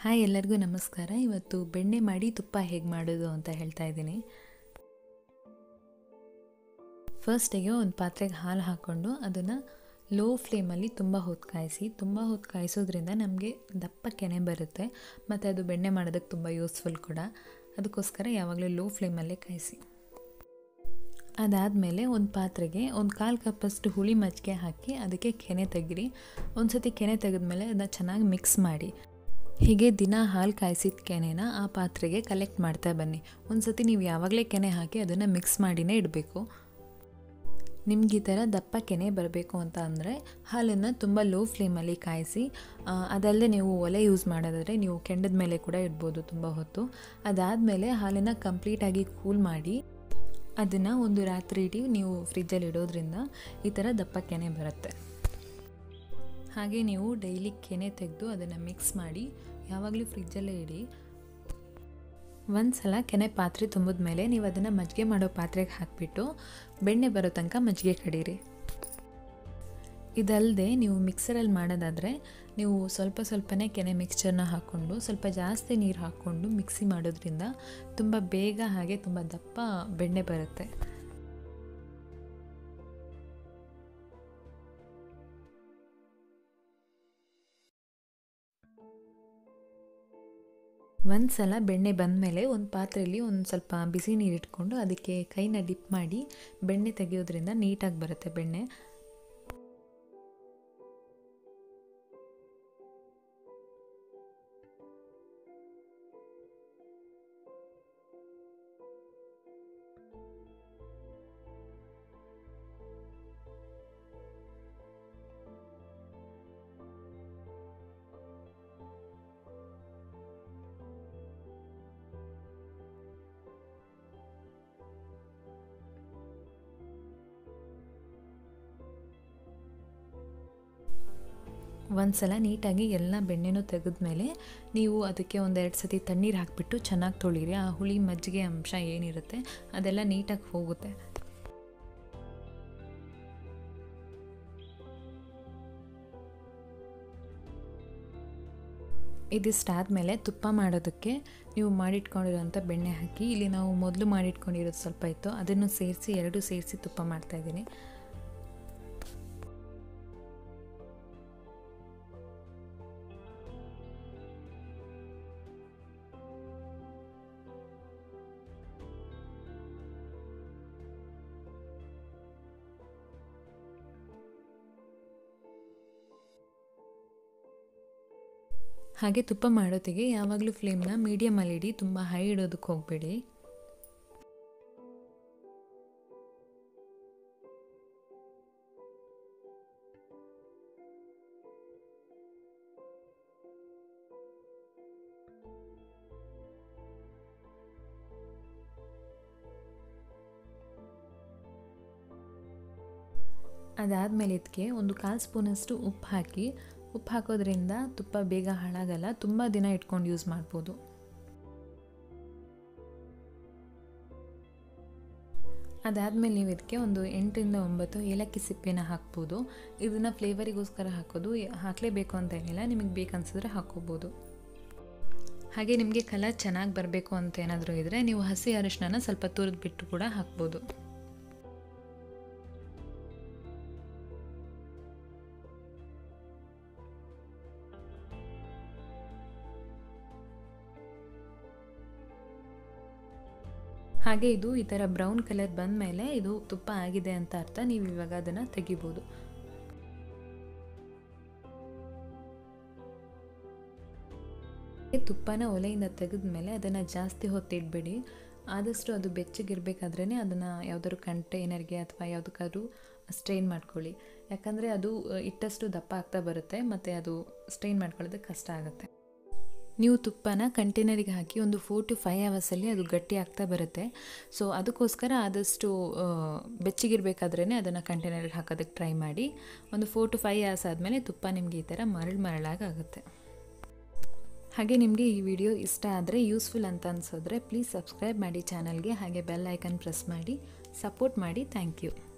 hi ಎಲ್ಲರಿಗೂ ನಮಸ್ಕಾರ ಇವತ್ತು ಬೆಣ್ಣೆ ಮಾಡಿ ತುಪ್ಪ ಹೇಗೆ ಮಾಡೋದು ಅಂತ ಹೇಳ್ತಾ ಇದ್ದೀನಿ ಫಸ್ಟಿಗೆ ಒಂದು ಪಾತ್ರೆಗೆ ಹಾಲು ಹಾಕ್ಕೊಂಡು ಅದನ್ನು ಲೋ ಫ್ಲೇಮಲ್ಲಿ ತುಂಬ ಹೊತ್ತು ಕಾಯಿಸಿ ತುಂಬ ಹೊತ್ತು ಕಾಯಿಸೋದ್ರಿಂದ ನಮಗೆ ದಪ್ಪ ಕೆನೆ ಬರುತ್ತೆ ಮತ್ತು ಅದು ಬೆಣ್ಣೆ ಮಾಡೋದಕ್ಕೆ ತುಂಬ ಯೂಸ್ಫುಲ್ ಕೂಡ ಅದಕ್ಕೋಸ್ಕರ ಯಾವಾಗಲೂ ಲೋ ಫ್ಲೇಮಲ್ಲೇ ಕಾಯಿಸಿ ಅದಾದಮೇಲೆ ಒಂದು ಪಾತ್ರೆಗೆ ಒಂದು ಕಾಲು ಕಪ್ಪಷ್ಟು ಹುಳಿ ಮಜ್ಜಿಗೆ ಹಾಕಿ ಅದಕ್ಕೆ ಕೆನೆ ತೆಗಿರಿ ಒಂದು ಸತಿ ಕೆನೆ ತೆಗೆದ್ಮೇಲೆ ಅದನ್ನ ಚೆನ್ನಾಗಿ ಮಿಕ್ಸ್ ಮಾಡಿ ಹೀಗೆ ದಿನ ಹಾಲು ಕಾಯಿಸಿದ ಕೆನೆನ ಆ ಪಾತ್ರೆಗೆ ಕಲೆಕ್ಟ್ ಮಾಡ್ತಾ ಬನ್ನಿ ಒಂದು ಸತಿ ನೀವು ಯಾವಾಗಲೇ ಕೆನೆ ಹಾಕಿ ಅದನ್ನು ಮಿಕ್ಸ್ ಮಾಡಿನೇ ಇಡಬೇಕು ನಿಮ್ಗೆ ಈ ಥರ ದಪ್ಪ ಕೆನೆ ಬರಬೇಕು ಅಂತ ಅಂದರೆ ಹಾಲನ್ನು ತುಂಬ ಲೋ ಫ್ಲೇಮಲ್ಲಿ ಕಾಯಿಸಿ ಅದಲ್ಲದೆ ನೀವು ಒಲೆ ಯೂಸ್ ಮಾಡೋದಾದರೆ ನೀವು ಕೆಂಡದ ಮೇಲೆ ಕೂಡ ಇಡ್ಬೋದು ತುಂಬ ಹೊತ್ತು ಅದಾದಮೇಲೆ ಹಾಲನ್ನು ಕಂಪ್ಲೀಟಾಗಿ ಕೂಲ್ ಮಾಡಿ ಅದನ್ನು ಒಂದು ರಾತ್ರಿ ಇಡೀ ನೀವು ಫ್ರಿಜ್ಜಲ್ಲಿ ಇಡೋದ್ರಿಂದ ಈ ಥರ ದಪ್ಪ ಕೆನೆ ಬರುತ್ತೆ ಹಾಗೆ ನೀವು ಡೈಲಿ ಕೆನೆ ತೆಗೆದು ಅದನ್ನು ಮಿಕ್ಸ್ ಮಾಡಿ ಯಾವಾಗಲೂ ಫ್ರಿಜ್ಜಲ್ಲೇ ಇಡಿ ಒಂದು ಸಲ ಕೆನೆ ಪಾತ್ರೆ ತುಂಬಿದ ಮೇಲೆ ನೀವು ಅದನ್ನು ಮಜ್ಜಿಗೆ ಮಾಡೋ ಪಾತ್ರೆಗೆ ಹಾಕಿಬಿಟ್ಟು ಬೆಣ್ಣೆ ಬರೋ ತನಕ ಮಜ್ಜಿಗೆ ಕಡೀರಿ ಇದಲ್ಲದೆ ನೀವು ಮಿಕ್ಸರಲ್ಲಿ ಮಾಡೋದಾದರೆ ನೀವು ಸ್ವಲ್ಪ ಸ್ವಲ್ಪನೇ ಕೆನೆ ಮಿಕ್ಸ್ಚರ್ನ ಹಾಕ್ಕೊಂಡು ಸ್ವಲ್ಪ ಜಾಸ್ತಿ ನೀರು ಹಾಕ್ಕೊಂಡು ಮಿಕ್ಸಿ ಮಾಡೋದ್ರಿಂದ ತುಂಬ ಬೇಗ ಹಾಗೆ ತುಂಬ ದಪ್ಪ ಬೆಣ್ಣೆ ಬರುತ್ತೆ ಒಂದು ಸಲ ಬೆಣ್ಣೆ ಬಂದಮೇಲೆ ಒಂದು ಪಾತ್ರೆಯಲ್ಲಿ ಒಂದು ಸ್ವಲ್ಪ ಬಿಸಿ ನೀರು ಇಟ್ಕೊಂಡು ಅದಕ್ಕೆ ಕೈನ ಡಿಪ್ ಮಾಡಿ ಬೆಣ್ಣೆ ತೆಗೆಯೋದ್ರಿಂದ ನೀಟಾಗಿ ಬರುತ್ತೆ ಬೆಣ್ಣೆ ಒಂದು ಸಲ ನೀಟಾಗಿ ಎಲ್ಲ ಬೆಣ್ಣೆನೂ ತೆಗೆದ್ಮೇಲೆ ನೀವು ಅದಕ್ಕೆ ಒಂದೆರಡು ಸತಿ ತಣ್ಣೀರು ಹಾಕಿಬಿಟ್ಟು ಚೆನ್ನಾಗಿ ತೊಳಿರಿ ಆ ಹುಳಿ ಮಜ್ಜಿಗೆ ಅಂಶ ಏನಿರುತ್ತೆ ಅದೆಲ್ಲ ನೀಟಾಗಿ ಹೋಗುತ್ತೆ ಇದಿಷ್ಟಾದಮೇಲೆ ತುಪ್ಪ ಮಾಡೋದಕ್ಕೆ ನೀವು ಮಾಡಿಟ್ಕೊಂಡಿರೋಂಥ ಬೆಣ್ಣೆ ಹಾಕಿ ಇಲ್ಲಿ ನಾವು ಮೊದಲು ಮಾಡಿಟ್ಕೊಂಡಿರೋದು ಸ್ವಲ್ಪ ಇತ್ತು ಅದನ್ನು ಸೇರಿಸಿ ಎರಡು ಸೇರಿಸಿ ತುಪ್ಪ ಮಾಡ್ತಾಯಿದ್ದೀನಿ ಹಾಗೆ ತುಪ್ಪ ಮಾಡೋತ್ತಿಗೆ ಯಾವಾಗಲೂ ಫ್ಲೇಮ್ನ ಮೀಡಿಯಮಲ್ಲಿ ಇಡಿ ತುಂಬ ಹೈ ಇಡೋದಕ್ಕೆ ಹೋಗಬೇಡಿ ಅದಾದಮೇಲೆ ಇದಕ್ಕೆ ಒಂದು ಕಾಲು ಸ್ಪೂನಷ್ಟು ಉಪ್ಪು ಹಾಕಿ ಉಪ್ಪು ಹಾಕೋದ್ರಿಂದ ತುಪ್ಪ ಬೇಗ ಹಾಳಾಗಲ್ಲ ತುಂಬ ದಿನ ಇಟ್ಕೊಂಡು ಯೂಸ್ ಮಾಡ್ಬೋದು ಅದಾದಮೇಲೆ ನೀವು ಇದಕ್ಕೆ ಒಂದು ಎಂಟರಿಂದ ಒಂಬತ್ತು ಏಲಕ್ಕಿ ಸಿಪ್ಪೆನ ಹಾಕ್ಬೋದು ಇದನ್ನು ಫ್ಲೇವರಿಗೋಸ್ಕರ ಹಾಕೋದು ಹಾಕಲೇಬೇಕು ಅಂತ ಏನಿಲ್ಲ ನಿಮಗೆ ಬೇಕನ್ಸಿದ್ರೆ ಹಾಕೋಬೋದು ಹಾಗೆ ನಿಮಗೆ ಕಲರ್ ಚೆನ್ನಾಗಿ ಬರಬೇಕು ಅಂತ ಏನಾದರೂ ಇದ್ದರೆ ನೀವು ಹಸಿ ಅರಿಶಿನ ಸ್ವಲ್ಪ ತುರಿದು ಬಿಟ್ಟು ಕೂಡ ಹಾಕ್ಬೋದು ಹಾಗೆ ಇದು ಈ ಥರ ಬ್ರೌನ್ ಕಲರ್ ಬಂದ ಮೇಲೆ ಇದು ತುಪ್ಪ ಆಗಿದೆ ಅಂತ ಅರ್ಥ ನೀವು ಇವಾಗ ಅದನ್ನು ತೆಗಿಬೋದು ತುಪ್ಪನ ಒಲೆಯಿಂದ ತೆಗೆದ ಮೇಲೆ ಅದನ್ನು ಜಾಸ್ತಿ ಹೊತ್ತಿಡಬೇಡಿ ಆದಷ್ಟು ಅದು ಬೆಚ್ಚಗಿರಬೇಕಾದ್ರೇ ಅದನ್ನು ಯಾವುದಾದ್ರು ಕಂಟೈನರ್ಗೆ ಅಥವಾ ಯಾವುದಕ್ಕಾದ್ರೂ ಸ್ಟ್ರೈನ್ ಮಾಡ್ಕೊಳ್ಳಿ ಯಾಕಂದರೆ ಅದು ಇಟ್ಟಷ್ಟು ದಪ್ಪ ಆಗ್ತಾ ಬರುತ್ತೆ ಮತ್ತು ಅದು ಸ್ಟ್ರೈನ್ ಮಾಡ್ಕೊಳ್ಳೋದಕ್ಕೆ ಕಷ್ಟ ಆಗುತ್ತೆ ನೀವು ತುಪ್ಪನ ಕಂಟೈನರಿಗೆ ಹಾಕಿ ಒಂದು ಫೋರ್ ಟು ಫೈವ್ ಅವರ್ಸಲ್ಲಿ ಅದು ಗಟ್ಟಿ ಆಗ್ತಾ ಬರುತ್ತೆ ಸೊ ಅದಕ್ಕೋಸ್ಕರ ಆದಷ್ಟು ಬೆಚ್ಚಗಿರಬೇಕಾದ್ರೇ ಅದನ್ನು ಕಂಟೈನರಿಗೆ ಹಾಕೋದಕ್ಕೆ ಟ್ರೈ ಮಾಡಿ ಒಂದು ಫೋರ್ ಟು ಫೈವ್ ಅವರ್ಸ್ ಆದಮೇಲೆ ತುಪ್ಪ ನಿಮಗೆ ಈ ಥರ ಮರಳು ಮರಳಾಗಿ ಆಗುತ್ತೆ ಹಾಗೆ ನಿಮಗೆ ಈ ವಿಡಿಯೋ ಇಷ್ಟ ಆದರೆ ಯೂಸ್ಫುಲ್ ಅಂತ ಅನಿಸಿದ್ರೆ ಪ್ಲೀಸ್ ಸಬ್ಸ್ಕ್ರೈಬ್ ಮಾಡಿ ಚಾನಲ್ಗೆ ಹಾಗೆ ಬೆಲ್ ಐಕನ್ ಪ್ರೆಸ್ ಮಾಡಿ ಸಪೋರ್ಟ್ ಮಾಡಿ ಥ್ಯಾಂಕ್ ಯು